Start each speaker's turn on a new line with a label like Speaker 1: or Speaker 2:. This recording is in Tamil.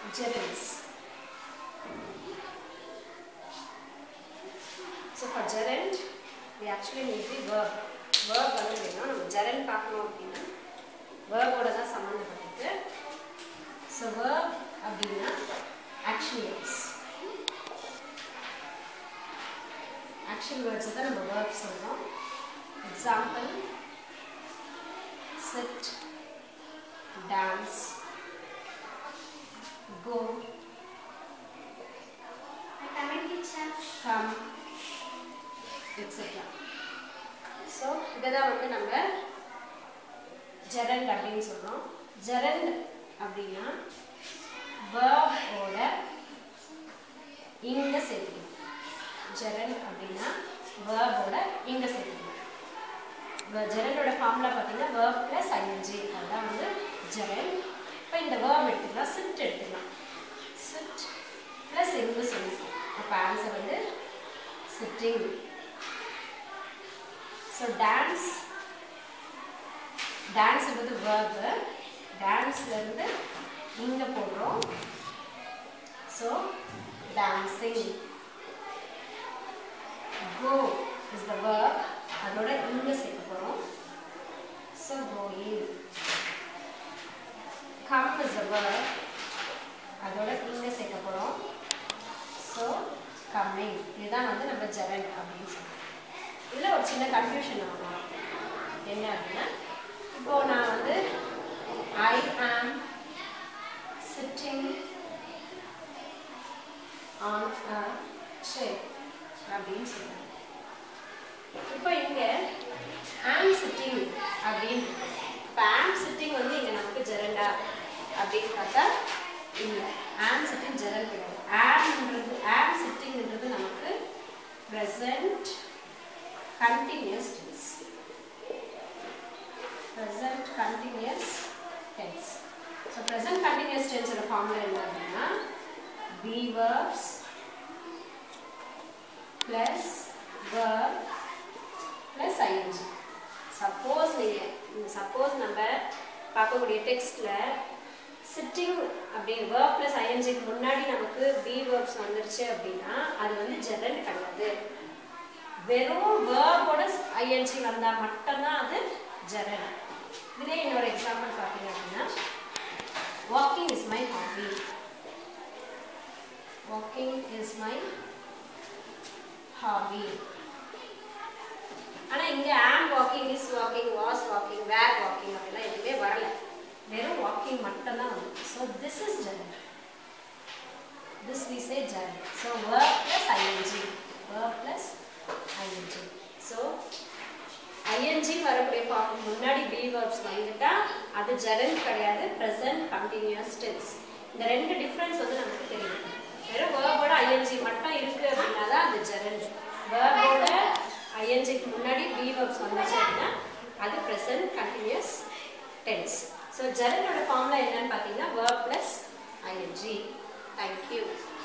Speaker 1: gerunds. So for gerund, we actually need the verb. Verb வந்து வேணும் நம்ம gerund பார்க்கணும் அப்படின்னா verb-ஓட தான் சம்மந்தப்பட்டிருக்கு ஸோ verb அப்படின்னா action words. action words தான் நம்ம verb சொல்றோம் example sit dance go
Speaker 2: Coming teacher.
Speaker 1: come etc so இதை தான் வந்து நம்ம ஜெரண்ட் அப்படின்னு சொல்கிறோம் ஜெரண்ட் அப்படின்னா வேர்போட இங்கே சேர்த்துக்கணும் ஜெரண்ட் அப்படின்னா வேர்போட இங்கே சேர்த்துக்கணும் ஜெரண்டோட ஃபார்முலா பார்த்தீங்கன்னா வேர்ப் ப்ளஸ் ஐஎன்ஜி அதுதான் வந்து ஜெரண்ட் இப்போ இந்த வேர்ப் எடுத்துக்கலாம் சிட் எடுத்துக்கலாம் சிட் ப்ளஸ் எங்கே சொல்லிக்கலாம் அப்போ ஆன்சர் வந்து சிட்டிங் ஸோ டான்ஸ் டான்ஸ்ன்றது வேர்பு டான்ஸ்லேருந்து இங்கே போடுறோம் so dancing go is the verb அதோட இங்கே சேர்க்க போகிறோம் so going come is the verb அதோட இங்கே சேர்க்க போகிறோம் ஸோ கம்மிங் இதுதான் வந்து நம்ம ஜெரண்ட் அப்படின்னு சொல்றோம் இதில் ஒரு சின்ன கன்ஃபியூஷன் ஆகும் என்ன அப்படின்னா இப்போ நான் வந்து ஐ ஆம் சிட்டிங் ஆன் அ சேர் அப்படின்னு சொல்றேன் இப்போ இங்கே ஆம் சிட்டிங் அப்படின்னு இருக்கு. இப்போ ஆம் சிட்டிங் வந்து இங்கே நமக்கு ஜெரண்டா அப்படின்னு பார்த்தா இல்லை ஆம் சிட்டிங் ஜெரண்ட் கிடையாது ஆம்ன்றது ஆம் சிட்டிங்ன்றது நமக்கு present continuous tense. Present continuous tense. So present continuous tense ஓட formula என்ன அப்படின்னா be verbs plus verb plus ing. Suppose நீங்கள் சப்போஸ் நம்ம பார்க்கக்கூடிய டெக்ஸ்டில் சிட்டிங் அப்படின்னு verb plus ing முன்னாடி நமக்கு be verbs வந்துருச்சு அப்படின்னா அது வந்து ஜெரண்ட் கிடையாது வெறும் வேர்போட ஐஎன்ஜி வந்தால் மட்டும்தான் அது ஜெரண்ட் இதுலேயே இன்னொரு எக்ஸாம்பிள் பார்த்தீங்க அப்படின்னா walking is my hobby walking is my hobby ஆனால் இங்கே am walking is walking was walking were walking அப்படிலாம் எதுவுமே வரல வெறும் வாக்கிங் மட்டும்தான் வந்து so this is gerund this we say gerund. So verb plus ing. Verb plus ing. So ing வரக்கூடிய ஃபார்ம் முன்னாடி be verbs வந்துட்டா அது gerund கிடையாது present continuous tense. இந்த ரெண்டு டிஃபரன்ஸ் வந்து நமக்கு தெரியும் வெறும் வேர்போட ing மட்டும் இருக்கு அப்படின்னா தான் அது gerund. வேர்போட ing முன்னாடி be verbs வந்துச்சு அப்படின்னா அது present continuous tense. ஸோ ஜெரண்டோட ஃபார்முலா என்னன்னு பார்த்தீங்கன்னா verb plus ing. Thank you.